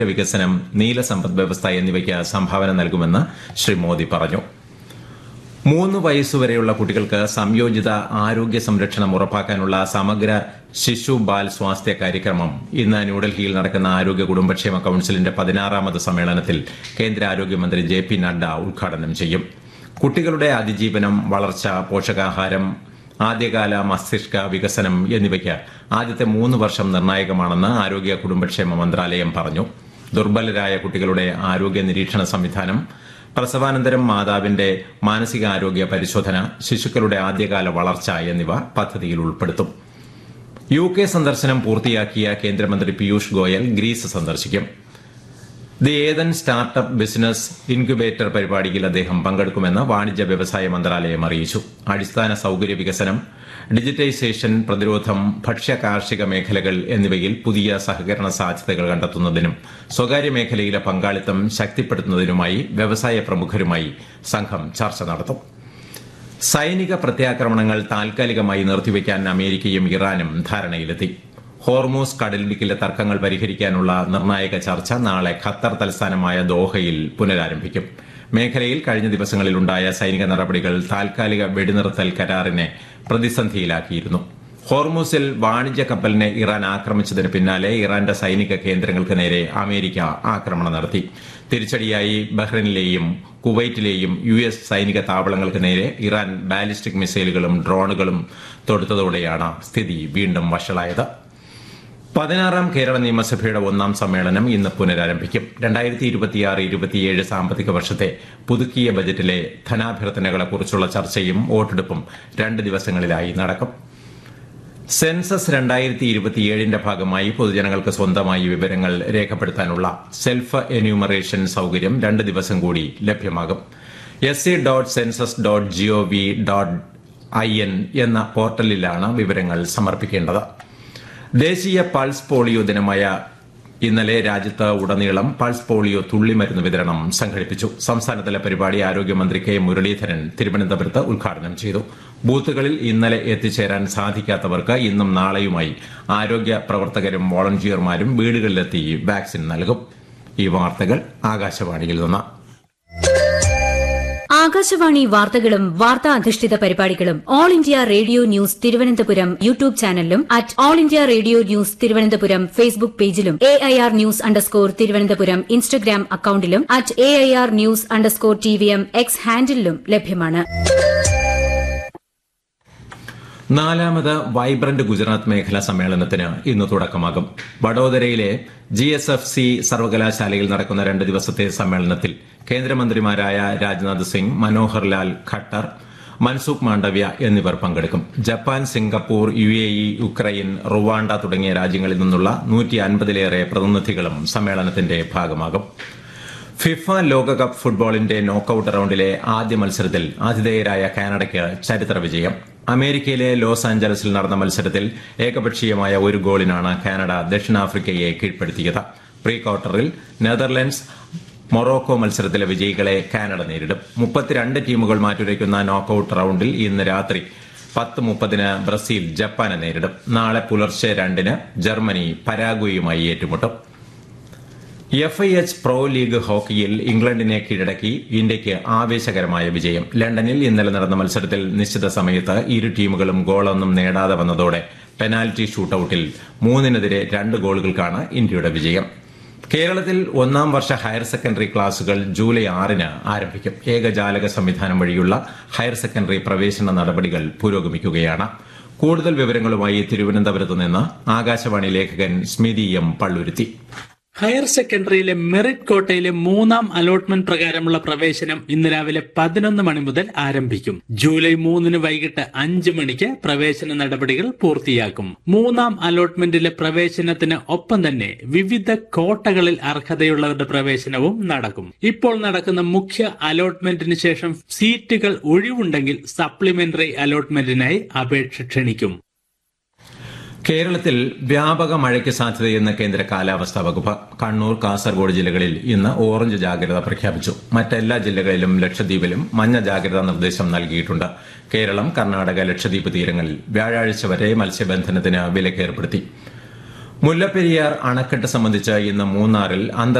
വികസനം നീല സമ്പദ് വ്യവസ്ഥ എന്നിവയ്ക്ക് സംഭാവന നൽകുമെന്ന് ശ്രീ മോദി പറഞ്ഞു മൂന്ന് വയസ്സുവരെയുള്ള കുട്ടികൾക്ക് സംയോജിത ആരോഗ്യ സംരക്ഷണം ഉറപ്പാക്കാനുള്ള സമഗ്ര ശിശു ബാൽ സ്വാസ്ഥ്യ കാര്യക്രമം ഇന്ന് ന്യൂഡൽഹിയിൽ നടക്കുന്ന ആരോഗ്യ കുടുംബക്ഷേമ കൌൺസിലിന്റെ പതിനാറാമത് സമ്മേളനത്തിൽ കേന്ദ്ര ആരോഗ്യമന്ത്രി ജെ പി നഡ്ഡ ഉദ്ഘാടനം ചെയ്യും കുട്ടികളുടെ അതിജീവനം വളർച്ച പോഷകാഹാരം ആദ്യകാല മസ്തിഷ്ക വികസനം എന്നിവയ്ക്ക് ആദ്യത്തെ മൂന്ന് വർഷം നിർണായകമാണെന്ന് ആരോഗ്യ കുടുംബക്ഷേമ മന്ത്രാലയം പറഞ്ഞു ദുർബലരായ കുട്ടികളുടെ ആരോഗ്യ നിരീക്ഷണ സംവിധാനം പ്രസവാനന്തരം മാതാവിന്റെ മാനസികാരോഗ്യ പരിശോധന ശിശുക്കളുടെ ആദ്യകാല വളർച്ച എന്നിവ പദ്ധതിയിൽ ഉൾപ്പെടുത്തും യു കെ സന്ദർശനം പൂർത്തിയാക്കിയ കേന്ദ്രമന്ത്രി പീയൂഷ് ഗോയൽ ഗ്രീസ് സന്ദർശിക്കും the Athens startup business incubator പരിപാടിയിൽ അദ്ദേഹം പങ്കെടുക്കുമെന്ന് വാണിജ്യ വ്യവസായ മന്ത്രാലയം അറിയിച്ചു അടിസ്ഥാന സൌകര്യ വികസനം ഡിജിറ്റൈസേഷൻ പ്രതിരോധം ഭക്ഷ്യ കാർഷിക മേഖലകൾ എന്നിവയിൽ പുതിയ സഹകരണ സാധ്യതകൾ കണ്ടെത്തുന്നതിനും സ്വകാര്യ മേഖലയിലെ പങ്കാളിത്തം ശക്തിപ്പെടുത്തുന്നതിനുമായി വ്യവസായ പ്രമുഖരുമായി സംഘം ചർച്ച നടത്തും സൈനിക പ്രത്യാക്രമണങ്ങൾ താൽക്കാലികമായി നിർത്തിവെക്കാൻ അമേരിക്കയും ഇറാനും ധാരണയിലെത്തി ഹോർമൂസ് കടലിടുക്കിലെ തർക്കങ്ങൾ പരിഹരിക്കാനുള്ള നിർണായക ചർച്ച നാളെ ഖത്തർ തലസ്ഥാനമായ ദോഹയിൽ പുനരാരംഭിക്കും മേഖലയിൽ കഴിഞ്ഞ ദിവസങ്ങളിലുണ്ടായ സൈനിക നടപടികൾ താൽക്കാലിക വെടിനിർത്തൽ കരാറിനെ പ്രതിസന്ധിയിലാക്കിയിരുന്നു ഹോർമൂസിൽ വാണിജ്യ കപ്പലിനെ ഇറാൻ ആക്രമിച്ചതിന് പിന്നാലെ ഇറാന്റെ സൈനിക കേന്ദ്രങ്ങൾക്ക് നേരെ അമേരിക്ക ആക്രമണം നടത്തി തിരിച്ചടിയായി ബഹ്റൈനിലെയും കുവൈറ്റിലെയും യു എസ് സൈനിക താവളങ്ങൾക്ക് നേരെ ഇറാൻ ബാലിസ്റ്റിക് മിസൈലുകളും ഡ്രോണുകളും തൊടുത്തതോടെയാണ് സ്ഥിതി വീണ്ടും വഷളായത് പതിനാറാം കേരള നിയമസഭയുടെ ഒന്നാം സമ്മേളനം ഇന്ന് പുനരാരംഭിക്കും രണ്ടായിരത്തി ഇരുപത്തിയാറ് ഇരുപത്തിയേഴ് സാമ്പത്തിക വർഷത്തെ പുതുക്കിയ ബജറ്റിലെ ധനാഭ്യർത്ഥനകളെക്കുറിച്ചുള്ള ചർച്ചയും വോട്ടെടുപ്പും രണ്ട് ദിവസങ്ങളിലായി നടക്കും സെൻസസ് രണ്ടായിരത്തി ഇരുപത്തിയേഴിന്റെ ഭാഗമായി പൊതുജനങ്ങൾക്ക് സ്വന്തമായി വിവരങ്ങൾ രേഖപ്പെടുത്താനുള്ള സെൽഫ് എന്യൂമറേഷൻ സൌകര്യം രണ്ട് ദിവസം കൂടി ലഭ്യമാകും S C dot census dot G O V dot I N എന്ന പോർട്ടലിലാണ് വിവരങ്ങൾ സമർപ്പിക്കേണ്ടത് ദേശീയ പൾസ് പോളിയോ ദിനമായ ഇന്നലെ രാജ്യത്ത് ഉടനീളം പൾസ് പോളിയോ തുള്ളിമരുന്ന് വിതരണം സംഘടിപ്പിച്ചു സംസ്ഥാനതല പരിപാടി ആരോഗ്യമന്ത്രി കെ മുരളീധരൻ തിരുവനന്തപുരത്ത് ഉദ്ഘാടനം ചെയ്തു ബൂത്തുകളിൽ ഇന്നലെ എത്തിച്ചേരാൻ സാധിക്കാത്തവർക്ക് ഇന്നും നാളെയുമായി ആരോഗ്യ പ്രവർത്തകരും വോളണ്ടിയർമാരും വീടുകളിലെത്തി വാക്സിൻ നൽകും ഈ വാർത്തകൾ ആകാശവാണിയിൽ നിന്ന് ആകാശവാണി വാർത്തകളും വാർത്താ അധിഷ്ഠിത പരിപാടികളും all India radio news Thiruvananthapuram YouTube ചാനലിലും at all India radio news Thiruvananthapuram Facebook പേജിലും A I R news underscore Thiruvananthapuram Instagram അക്കൌണ്ടിലും at A I R news underscore T V M X ഹാൻഡിലും ലഭ്യമാണ് നാലാമത് വൈബ്രന്റ് ഗുജറാത്ത് മേഖലാ സമ്മേളനത്തിന് ഇന്ന് തുടക്കമാകും വഡോദരയിലെ ജി എസ് എഫ് സി സർവകലാശാലയിൽ നടക്കുന്ന രണ്ട് ദിവസത്തെ സമ്മേളനത്തിൽ കേന്ദ്രമന്ത്രിമാരായ രാജ്നാഥ് സിംഗ് മനോഹർ ലാൽ ഖട്ടർ മൻസുഖ് മാണ്ഡവ്യ എന്നിവർ പങ്കെടുക്കും Japan Singapore U A E Ukraine Rwanda തുടങ്ങിയ രാജ്യങ്ങളിൽ നിന്നുള്ള നൂറ്റി അൻപതിലേറെ പ്രതിനിധികളും സമ്മേളനത്തിന്റെ ഭാഗമാകും ഫിഫ ലോകകപ്പ് ഫുട്ബോളിന്റെ നോക്കൌട്ട് റൌണ്ടിലെ ആദ്യ മത്സരത്തിൽ ആതിഥേയരായ കാനഡയ്ക്ക് ചരിത്ര വിജയം അമേരിക്കയിലെ ലോസ് ആഞ്ചലസിൽ നടന്ന മത്സരത്തിൽ ഏകപക്ഷീയമായ ഒരു ഗോളിനാണ് കാനഡ ദക്ഷിണാഫ്രിക്കയെ കീഴ്പ്പെടുത്തിയത് പ്രീ ക്വാർട്ടറിൽ നെതർലൻഡ്സ് മൊറോക്കോ മത്സരത്തിലെ വിജയികളെ കാനഡ നേരിടും മുപ്പത്തിരണ്ട് ടീമുകൾ മാറ്റുരയ്ക്കുന്ന നോക്കൌട്ട് റൌണ്ടിൽ ഇന്ന് രാത്രി പത്ത് മുപ്പതിന് ബ്രസീൽ ജപ്പാനെ നേരിടും നാളെ പുലർച്ചെ രണ്ടിന് ജർമ്മനി പരാഗ്വയുമായി ഏറ്റുമുട്ടും F I H pro league ഹോക്കിയിൽ ഇംഗ്ലണ്ടിനെ കീഴടക്കി ഇന്ത്യയ്ക്ക് ആവേശകരമായ വിജയം ലണ്ടനിൽ ഇന്നലെ നടന്ന മത്സരത്തിൽ നിശ്ചിത സമയത്ത് ഇരു ടീമുകളും ഗോളൊന്നും നേടാതെ വന്നതോടെ പെനാൽറ്റി ഷൂട്ടൌട്ടിൽ മൂന്നിനെതിരെ രണ്ട് ഗോളുകൾക്കാണ് ഇന്ത്യയുടെ വിജയം കേരളത്തിൽ ഒന്നാം വർഷ ഹയർ സെക്കൻഡറി ക്ലാസുകൾ ജൂലൈ ആറിന് ആരംഭിക്കും ഏകജാലക സംവിധാനം വഴിയുള്ള ഹയർ സെക്കൻഡറി പ്രവേശന നടപടികൾ പുരോഗമിക്കുകയാണ് കൂടുതൽ വിവരങ്ങളുമായി തിരുവനന്തപുരത്ത് നിന്ന് ആകാശവാണി ലേഖകൻ സ്മിതി എം പള്ളുരുത്തി ഹയർ സെക്കൻഡറിയിലെ മെറിറ്റ് കോട്ടയിലെ മൂന്നാം അലോട്ട്മെന്റ് പ്രകാരമുള്ള പ്രവേശനം ഇന്ന് രാവിലെ പതിനൊന്ന് മണി മുതൽ ആരംഭിക്കും ജൂലൈ മൂന്നിന് വൈകിട്ട് അഞ്ച് മണിക്ക് പ്രവേശന നടപടികൾ പൂർത്തിയാക്കും മൂന്നാം അലോട്ട്മെന്റിലെ പ്രവേശനത്തിന് ഒപ്പം തന്നെ വിവിധ കോട്ടകളിൽ അർഹതയുള്ളവരുടെ പ്രവേശനവും നടക്കും ഇപ്പോൾ നടക്കുന്ന മുഖ്യ അലോട്ട്മെന്റിന് ശേഷം സീറ്റുകൾ ഒഴിവുണ്ടെങ്കിൽ സപ്ലിമെന്ററി അലോട്ട്മെന്റിനായി അപേക്ഷ ക്ഷണിക്കും കേരളത്തിൽ വ്യാപക മഴയ്ക്ക് സാധ്യതയെന്ന് കേന്ദ്ര കാലാവസ്ഥാ വകുപ്പ് കണ്ണൂർ കാസർഗോഡ് ജില്ലകളിൽ ഇന്ന് ഓറഞ്ച് ജാഗ്രത പ്രഖ്യാപിച്ചു മറ്റെല്ലാ ജില്ലകളിലും ലക്ഷദ്വീപിലും മഞ്ഞ ജാഗ്രതാ നിർദ്ദേശം നൽകിയിട്ടുണ്ട് കേരളം കർണാടക ലക്ഷദ്വീപ് തീരങ്ങളിൽ വ്യാഴാഴ്ച വരെ മത്സ്യബന്ധനത്തിന് വിലക്കേർപ്പെടുത്തി മുല്ലപ്പെരിയാർ അണക്കെട്ട് സംബന്ധിച്ച് ഇന്ന് മൂന്നാറിൽ അന്തർ